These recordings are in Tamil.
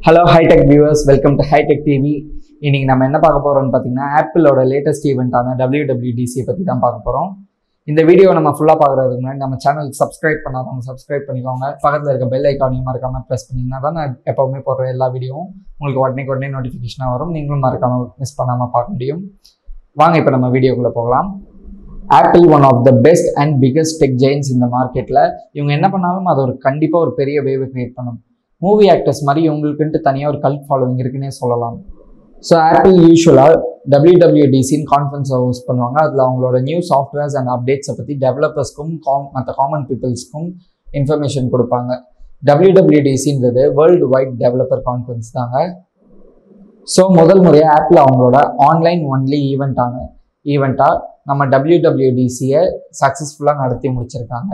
hello hitech viewers welcome to hitech TV இன்னைக்கு நம்ம என்ன பார்க்க போறோம்னு பார்த்தீங்கன்னா ஆப்பிளோட லேட்டஸ்ட் ஈவெண்ட்டான டபிள்யூடபிள்யூடிசியை பற்றி தான் பார்க்க போகிறோம் இந்த வீடியோ நம்ம ஃபுல்லாக பார்க்குறதுக்கு முன்னாடி நம்ம சேனலுக்கு சப்ஸ்கிரைப் பண்ணாதவங்க சப்ஸ்கிரைப் பண்ணிக்கோங்க பக்கத்தில் இருக்க பெல் ஐக்கானையும் மறக்காமல் ப்ரெஸ் பண்ணிங்கன்னா தான் நான் எப்போவுமே போடுற எல்லா வீடியோவும் உங்களுக்கு உடனே உடனே நோட்டிஃபிகேஷனாக வரும் நீங்களும் மறக்காமல் மிஸ் பண்ணாமல் பார்க்க முடியும் வாங்க இப்போ நம்ம வீடியோக்குள்ளே போகலாம் Apple one of the best and biggest tech giants இந்த மார்க்கெட்டில் இவங்க என்ன பண்ணாலும் அது ஒரு கண்டிப்பாக ஒரு பெரிய வேவை கிரியேட் பண்ணும் மூவி ஆக்டர்ஸ் மாதிரி இவங்களுக்குன்ட்டு தனியாக ஒரு கல்ட் ஃபாலோவிங் இருக்குன்னே சொல்லலாம் ஸோ ஆப்பிள் யூஸ்வலாக டபிள்யூடபிள்யூடிசின்னு கான்ஃபரன்ஸை ஹோஸ்ட் பண்ணுவாங்க அதில் அவங்களோட நியூ சாஃப்ட்வேர்ஸ் அண்ட் அப்டேட்ஸை பற்றி டெவலப்பர்ஸ்க்கும் காம் மற்ற காமன் பீப்புள்ஸ்க்கும் இன்ஃபர்மேஷன் கொடுப்பாங்க டபிள்யூடபிள்யூடிசின்றது வேர்ல்டு வைட் டெவலப்பர் கான்ஃபரன்ஸ் தாங்க ஸோ முதல் முறையாக ஆப்பிள் அவங்களோட ஆன்லைன் ஒன்லி ஈவெண்ட்டான ஈவெண்ட்டாக நம்ம டபிள்யூடபிள்யூடிசியை சக்ஸஸ்ஃபுல்லாக நடத்தி முடிச்சிருக்காங்க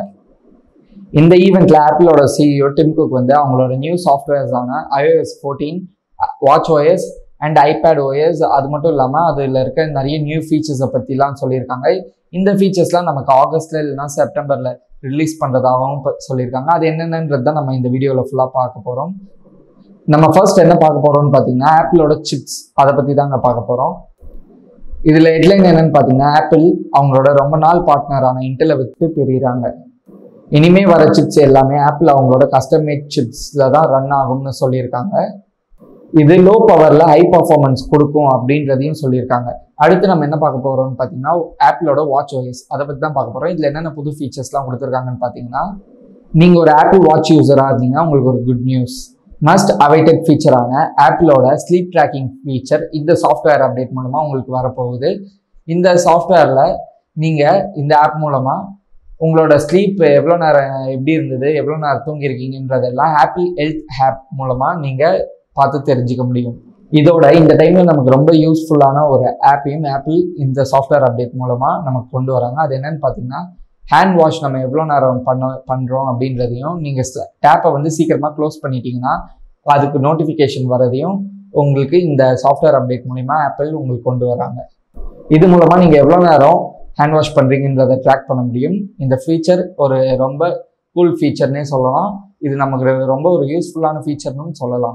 இந்த ஈவெண்ட்டில் ஆப்பிளோட சிஇஓ டிம் குக் வந்து அவங்களோட நியூ சாஃப்ட்வேர்ஸான iOS fourteen watch OS and iPad OS அது மட்டும் இல்லாமல் அதில் இருக்க நிறைய நியூ ஃபீச்சர்ஸை பற்றிலாம் சொல்லியிருக்காங்க இந்த ஃபீச்சர்ஸ்லாம் நமக்கு ஆகஸ்ட்ல இல்லைன்னா செப்டம்பரில் ரிலீஸ் பண்ணுறதாகவும் ப- சொல்லியிருக்காங்க அது என்னென்னன்றது தான் நம்ம இந்த வீடியோவில் ஃபுல்லாக பார்க்க போகிறோம் நம்ம ஃபர்ஸ்ட் என்ன பார்க்க போகிறோம்னு பார்த்தீங்கன்னா ஆப்பிளோட சிப்ஸ் அதை பற்றி தாங்க பார்க்க போகிறோம் இதில் ஹெட்லைன் என்னன்னு பார்த்தீங்கன்னா ஆப்பிள் அவங்களோட ரொம்ப நாள் பார்ட்னரான இன்டெலை விட்டு பிரிகிறாங்க இனிமே வர சிப்ஸ் எல்லாமே ஆப்பிள் அவங்களோட கஸ்டம் மேட் சிப்ஸில் தான் ரன் ஆகும்னு சொல்லியிருக்காங்க இது லோ பவரில் ஹை பர்ஃபார்மன்ஸ் கொடுக்கும் அப்படின்றதையும் சொல்லியிருக்காங்க அடுத்து நம்ம என்ன பார்க்க போகிறோம்னு பார்த்தீங்கன்னா ஆப்பிளோட வாட்ச் OS அதை பற்றி தான் பார்க்க போகிறோம் இதில் என்னென்ன புது ஃபீச்சர்ஸ்லாம் கொடுத்துருக்காங்கன்னு பார்த்தீங்கன்னா நீங்கள் ஒரு ஆப்பிள் வாட்ச் யூஸராக இருந்தீங்கன்னா உங்களுக்கு ஒரு குட் நியூஸ் மஸ்ட் அவைட்டட் ஃபீச்சரான ஆப்பிளோட ஸ்லீப் ட்ராக்கிங் ஃபீச்சர் இந்த சாஃப்ட்வேர் அப்டேட் மூலமாக உங்களுக்கு வரப்போகுது இந்த சாஃப்ட்வேரில் நீங்கள் இந்த ஆப் மூலமாக உங்களோட ஸ்லீப் எவ்வளோ நேரம் எப்படி இருந்தது எவ்வளோ நேரம் தூங்கியிருக்கீங்கன்றதெல்லாம் ஆப்பிள் ஹெல்த் ஆப் மூலமாக நீங்கள் பார்த்து தெரிஞ்சுக்க முடியும் இதோட இந்த டைமில் நமக்கு ரொம்ப யூஸ்ஃபுல்லான ஒரு ஆப்பையும் ஆப்பிள் இந்த சாஃப்ட்வேர் அப்டேட் மூலமாக நமக்கு கொண்டு வராங்க அது என்னன்னு பார்த்தீங்கன்னா ஹேண்ட் வாஷ் நம்ம எவ்வளோ நேரம் பண்ண பண்ணுறோம் அப்படின்றதையும் நீங்கள் டேப்பை வந்து சீக்கிரமாக க்ளோஸ் பண்ணிட்டீங்கன்னா அதுக்கு நோட்டிஃபிகேஷன் வரதையும் உங்களுக்கு இந்த சாஃப்ட்வேர் அப்டேட் மூலிமா ஆப்பிள் உங்களுக்கு கொண்டு வராங்க இது மூலமாக நீங்கள் எவ்வளோ நேரம் ஹேண்ட் வாஷ் பண்ணுறீங்கன்றதை ட்ராக் பண்ண முடியும் இந்த ஃபீச்சர் ஒரு ரொம்ப கூல் ஃபீச்சர்னே சொல்லலாம் இது நமக்கு ரொம்ப ஒரு யூஸ்ஃபுல்லான ஃபீச்சர்னு சொல்லலாம்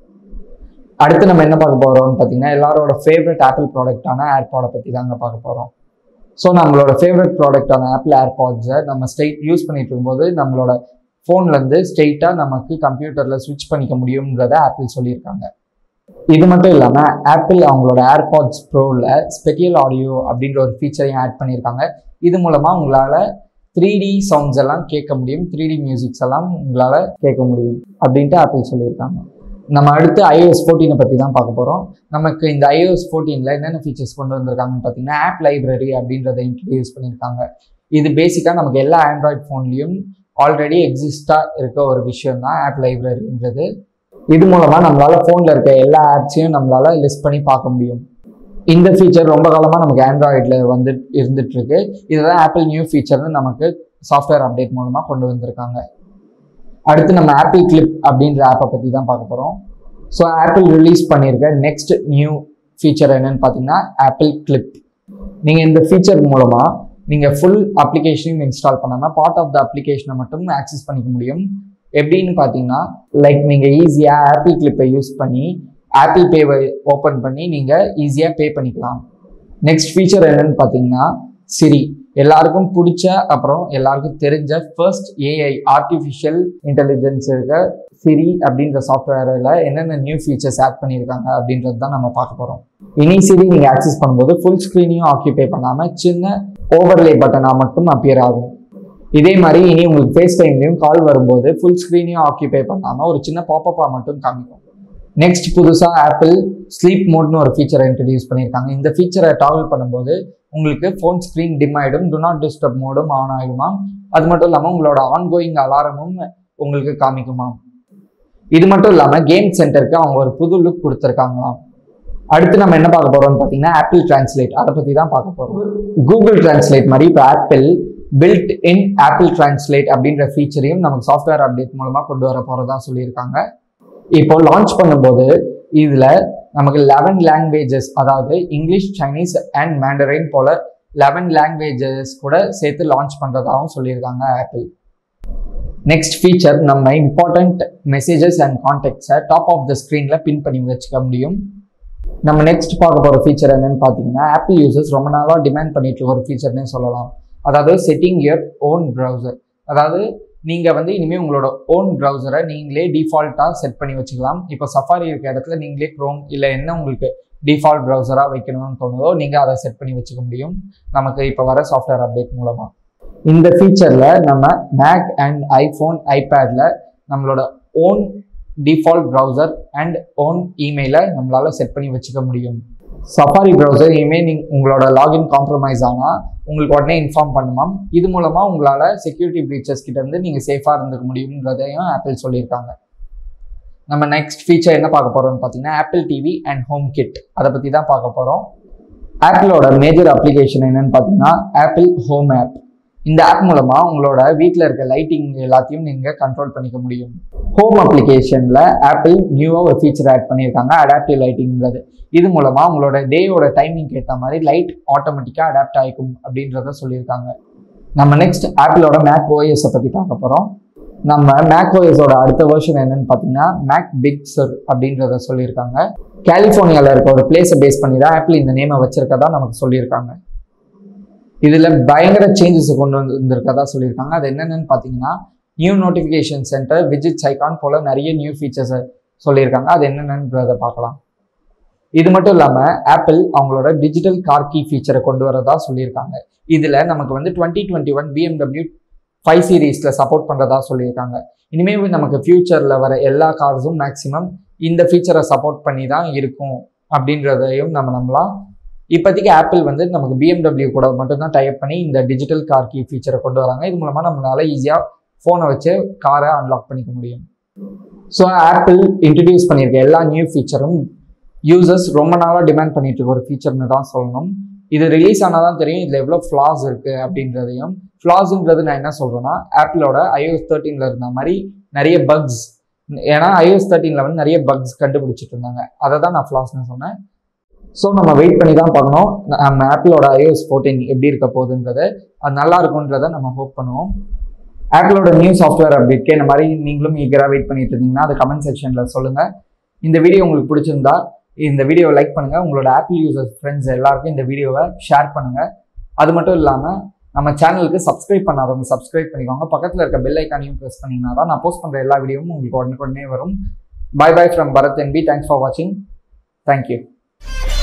அடுத்து நம்ம என்ன பார்க்க போகிறோம்னு பார்த்தீங்கன்னா எல்லாரோட ஃபேவரட் ஆப்பிள் ப்ராடக்டான ஏர்பாடை பற்றி தாங்க பார்க்க போகிறோம் ஸோ நம்மளோட ஃபேவரட் ப்ராடக்டான ஆப்பிள் ஏர்பாட்ஸை நம்ம ஸ்ட்ரெயிட் யூஸ் பண்ணிட்டு இருக்கும்போது நம்மளோட ஃபோன்லேருந்து ஸ்ட்ரெயிட்டாக நமக்கு கம்ப்யூட்டரில் ஸ்விட்ச் பண்ணிக்க முடியுன்றதை ஆப்பிள் சொல்லியிருக்காங்க இது மட்டும் இல்லாமல் ஆப்பிள் அவங்களோட ஏர்பாட்ஸ் ப்ரோவில் ஸ்பெஷல் ஆடியோ அப்படின்ற ஒரு ஃபீச்சரையும் ஆட் பண்ணியிருக்காங்க இது மூலமாக உங்களால் த்ரீ டி சவுண்ட்ஸ் எல்லாம் கேட்க முடியும் த்ரீ டி மியூசிக்ஸ் எல்லாம் உங்களால் கேட்க முடியும் அப்படின்ட்டு ஆப்பிள் சொல்லியிருக்காங்க நம்ம அடுத்து iOS ஃபோர்டீனை பற்றி தான் பார்க்க போகிறோம் நமக்கு இந்த iOS ஃபோர்டீனில் என்னென்ன ஃபீச்சர்ஸ் கொண்டு வந்திருக்காங்கன்னு பார்த்தீங்கன்னா ஆப் லைப்ரரி அப்படின்றத இன்ட்ரடியூஸ் பண்ணியிருக்காங்க இது பேசிக்காக நமக்கு எல்லா ஆண்ட்ராய்ட் ஃபோன்லேயும் ஆல்ரெடி எக்ஸிஸ்டாக இருக்க ஒரு விஷயம் தான் ஆப் லைப்ரரின்றது இது மூலமாக நம்மளால் ஃபோனில் இருக்க எல்லா ஆப்ஸையும் நம்மளால் லிஸ்ட் பண்ணி பார்க்க முடியும் இந்த ஃபீச்சர் ரொம்ப காலமாக நமக்கு ஆண்ட்ராய்டில் வந்து இருந்துட்டு இருக்கு இதுதான் ஆப்பிள் நியூ ஃபீச்சர்னு நமக்கு சாஃப்ட்வேர் அப்டேட் மூலமாக கொண்டு வந்திருக்காங்க அடுத்து நம்ம ஆப்பிள் கிளிப் அப்படின்ற ஆப்பை பற்றி தான் பார்க்க போகிறோம் ஸோ ஆப்பிள் ரிலீஸ் பண்ணியிருக்க நெக்ஸ்ட் நியூ ஃபீச்சர் என்னன்னு பார்த்தீங்கன்னா ஆப்பிள் கிளிப் நீங்கள் இந்த ஃபீச்சர் மூலமாக நீங்கள் ஃபுல் அப்ளிகேஷனையும் இன்ஸ்டால் பண்ணாமல் பார்ட் ஆஃப் த அப்ளிகேஷனை மட்டும் ஆக்சஸ் பண்ணிக்க முடியும் எப்படின்னு பார்த்தீங்கன்னா லைக் நீங்கள் ஈஸியாக ஆப்பிள் கிளிப்பை யூஸ் பண்ணி ஆப்பிள் பேவை ஓப்பன் பண்ணி நீங்கள் ஈஸியாக பே பண்ணிக்கலாம் நெக்ஸ்ட் ஃபீச்சர் என்னன்னு பார்த்தீங்கன்னா சிரி எல்லாருக்கும் பிடிச்ச அப்புறம் எல்லாருக்கும் தெரிஞ்ச ஃபர்ஸ்ட் ஏஐ ஆர்டிஃபிஷியல் இன்டெலிஜென்ஸ் இருக்க சிரி அப்படின்ற சாஃப்ட்வேரில் என்னென்ன நியூ ஃபீச்சர்ஸ் ஆட் பண்ணியிருக்காங்க அப்படின்றது தான் நம்ம பார்க்க போகிறோம் இனி சிரி நீங்கள் ஆக்சஸ் பண்ணும்போது ஃபுல் ஸ்க்ரீனையும் ஆக்கியபை பண்ணாமல் சின்ன ஓவர்லே பட்டனாக மட்டும் அப்பியர் ஆகும் இதே மாதிரி இனி உங்களுக்கு ஃபேஸ் டைம்லையும் கால் வரும்போது ஃபுல் ஸ்க்ரீனையும் ஆக்கியபை பண்ணாமல் ஒரு சின்ன பாப்பப்பாக மட்டும் காமிக்கும் நெக்ஸ்ட் புதுசாக ஆப்பிள் ஸ்லீப் மோட்னு ஒரு ஃபீச்சரை இன்ட்ரடியூஸ் பண்ணியிருக்காங்க இந்த ஃபீச்சரை டாகல் பண்ணும்போது உங்களுக்கு ஃபோன் ஸ்க்ரீன் டிம் ஆகிடும் டு நாட் டிஸ்டர்ப் மோடும் ஆன் ஆகிடுமா அது மட்டும் இல்லாமல் உங்களோட ஆன்கோயிங் அலாரமும் உங்களுக்கு காமிக்குமா இது மட்டும் இல்லாமல் கேம் சென்டருக்கு அவங்க ஒரு புது லுக் கொடுத்துருக்காங்களாம் அடுத்து நம்ம என்ன பார்க்க போறோம்னு பார்த்தீங்கன்னா ஆப்பிள் டிரான்ஸ்லேட் அதை பற்றி தான் பார்க்க போகிறோம் கூகுள் டிரான்ஸ்லேட் மாதிரி இப்போ Apple built in Apple translate அப்படின்ற ஃபீச்சரையும் நமக்கு சாஃப்ட்வேர் அப்டேட் மூலமாக கொண்டு வர போகிறதா சொல்லியிருக்காங்க இப்போ லான்ச் பண்ணும்போது இதில் நமக்கு லெவன் லாங்குவேஜஸ் அதாவது இங்கிலீஷ் சைனீஸ் அண்ட் மேண்டரின் போல லெவன் லாங்குவேஜஸ் கூட சேர்த்து லான்ச் பண்ணுறதாகவும் சொல்லியிருக்காங்க ஆப்பிள் நெக்ஸ்ட் ஃபீச்சர் நம்ம இம்பார்ட்டண்ட் மெசேஜஸ் அண்ட் கான்டாக்ட்ஸை டாப் ஆஃப் த ஸ்க்ரீனில் பின் பண்ணி வச்சுக்க முடியும் நம்ம நெக்ஸ்ட் பார்க்க போகிற ஃபீச்சர் என்னன்னு பார்த்தீங்கன்னா ஆப்பிள் யூசர்ஸ் ரொம்ப நாளாக டிமாண்ட் பண்ணிட்டு இருக்க ஒரு ஃபீச்சர்னே சொல்லலாம் அதாவது செட்டிங் யர் ஓன் ப்ரௌசர் அதாவது நீங்கள் வந்து இனிமேல் உங்களோட ஓன் ப்ரௌசரை நீங்களே டிஃபால்ட்டாக செட் பண்ணி வச்சுக்கலாம் இப்போ சஃபாரி இருக்க இடத்துல நீங்களே க்ரோம் இல்லை என்ன உங்களுக்கு டிஃபால்ட் ப்ரௌசராக வைக்கணும்னு தோணுதோ நீங்கள் அதை செட் பண்ணி வச்சுக்க முடியும் நமக்கு இப்போ வர சாஃப்ட்வேர் அப்டேட் மூலமாக இந்த ஃபீச்சரில் நம்ம மேக் அண்ட் ஐஃபோன் ஐபேடில் நம்மளோட own default browser and own இமெயிலை நம்மளால் செட் பண்ணி வச்சுக்க முடியும் சஃபாரி ப்ரௌசர் இனிமேல் நீங்கள் உங்களோட லாகின் காம்ப்ரமைஸ் ஆனால் உங்களுக்கு உடனே இன்ஃபார்ம் பண்ணுமாம் இது மூலமாக உங்களால் செக்யூரிட்டி ப்ரீச்சர்ஸ் கிட்டேருந்து நீங்கள் சேஃபாக இருந்துக்க முடியுன்றதையும் ஆப்பிள் சொல்லியிருக்காங்க நம்ம நெக்ஸ்ட் ஃபீச்சர் என்ன பார்க்க போகிறோம்னு பார்த்தீங்கன்னா Apple TV and home kit அதை பற்றி தான் பார்க்க போகிறோம் ஆப்பிளோட மேஜர் அப்ளிகேஷன் என்னன்னு பார்த்தீங்கன்னா ஆப்பிள் ஹோம் ஆப் இந்த ஆப் மூலமாக உங்களோட வீட்டில் இருக்க லைட்டிங் எல்லாத்தையும் நீங்கள் கண்ட்ரோல் பண்ணிக்க முடியும் ஹோம் அப்ளிகேஷனில் ஆப்பிள் நியூவாக ஒரு ஃபீச்சர் ஆட் பண்ணியிருக்காங்க அடாப்டிவ் லைட்டிங்கிறது இது மூலமாக உங்களோட டேயோட டைமிங்க்கு ஏற்ற மாதிரி லைட் ஆட்டோமேட்டிக்காக அடாப்ட் ஆகிக்கும் அப்படின்றத சொல்லியிருக்காங்க நம்ம நெக்ஸ்ட் ஆப்பிளோட மேக் ஓஎஸை பற்றி பார்க்க போகிறோம் நம்ம மேக் ஓஎஸோட அடுத்த வெர்ஷன் என்னன்னு பார்த்தீங்கன்னா மேக் பிக் சர் அப்படின்றத சொல்லியிருக்காங்க கலிஃபோர்னியாவில் இருக்க ஒரு பிளேஸை பேஸ் பண்ணி தான் ஆப்பிள் இந்த நேமை வச்சிருக்கதா நமக்கு சொல்லியிருக்காங்க இதில் பயங்கர சேஞ்சஸ் கொண்டு வந்து இருந்திருக்கதா சொல்லியிருக்காங்க அது என்னென்னு பார்த்தீங்கன்னா நியூ நோட்டிஃபிகேஷன் சென்டர் விஜிட் ஐகான் போல நிறைய நியூ ஃபீச்சர்ஸை சொல்லியிருக்காங்க அது என்னென்னன்றதை பார்க்கலாம் இது மட்டும் இல்லாமல் ஆப்பிள் அவங்களோட டிஜிட்டல் கார் கீ ஃபீச்சரை கொண்டு வரதா சொல்லியிருக்காங்க இதில் நமக்கு வந்து twenty twenty one BMW five சீரீஸில் சப்போர்ட் பண்ணுறதா சொல்லியிருக்காங்க இனிமேல் நமக்கு ஃப்யூச்சரில் வர எல்லா கார்ஸும் மேக்ஸிமம் இந்த ஃபீச்சரை சப்போர்ட் பண்ணி தான் இருக்கும் அப்படின்றதையும் நம்ம நம்பலாம் இப்போதைக்கு ஆப்பிள் வந்து நமக்கு பிஎம்டபிள்யூ கூட மட்டும்தான் டைப் பண்ணி இந்த டிஜிட்டல் கார் கீ ஃபீச்சரை கொண்டு வராங்க இது மூலமாக நம்மளால ஈஸியாக ஃபோனை வச்சு காரை அன்லாக் பண்ணிக்க முடியும் ஸோ ஆப்பிள் இன்ட்ரடியூஸ் பண்ணியிருக்க எல்லா நியூ ஃபீச்சரும் யூசர்ஸ் ரொம்ப நாளாக டிமாண்ட் பண்ணிட்டு இருக்க ஒரு ஃபீச்சர்னு தான் சொல்லணும் இது ரிலீஸ் ஆனால் தான் தெரியும் இதில் எவ்வளோ ஃப்ளாஸ் இருக்குது அப்படின்றதையும் ஃப்ளாஸ்ன்றது நான் என்ன சொல்கிறேன்னா ஆப்பிளோட iOS தேர்ட்டீனில் இருந்த மாதிரி நிறைய பக்ஸ் ஏன்னா iOS தேர்ட்டீனில் வந்து நிறைய பக்ஸ் கண்டுபிடிச்சிட்டு இருந்தாங்க அதை தான் நான் ஃப்ளாஸ்னு சொன்னேன் ஸோ நம்ம வெயிட் பண்ணி தான் பார்க்கணும் நம்ம ஆப்பிளோட iOS ஃபோர்டீன் எப்படி இருக்க போகுதுன்றது அது நல்லா இருக்குன்றதை நம்ம ஹோப் பண்ணுவோம் ஆப்பிளோட நியூ சாஃப்ட்வேர் அப்டேட்க்கு இந்த மாதிரி நீங்களும் ஈகராக வெயிட் பண்ணிட்டு இருந்தீங்கன்னா அது கமெண்ட் செக்ஷனில் சொல்லுங்கள் இந்த வீடியோ உங்களுக்கு பிடிச்சிருந்தா இந்த வீடியோவை லைக் பண்ணுங்கள் உங்களோட ஆப்பிள் யூசர்ஸ் ஃப்ரெண்ட்ஸ் எல்லாருக்கும் இந்த வீடியோவை ஷேர் பண்ணுங்கள் அது மட்டும் இல்லாமல் நம்ம சேனலுக்கு சப்ஸ்கிரைப் பண்ணாதவங்க சப்ஸ்கிரைப் பண்ணிக்கோங்க பக்கத்தில் இருக்க பெல் ஐக்கானையும் ப்ரெஸ் பண்ணிங்கன்னா தான் நான் போஸ்ட் பண்ணுற எல்லா வீடியோவும் உங்களுக்கு உடனுக்குடனே வரும் bye bye from Bharat NP thanks for வாட்சிங் தேங்க்யூ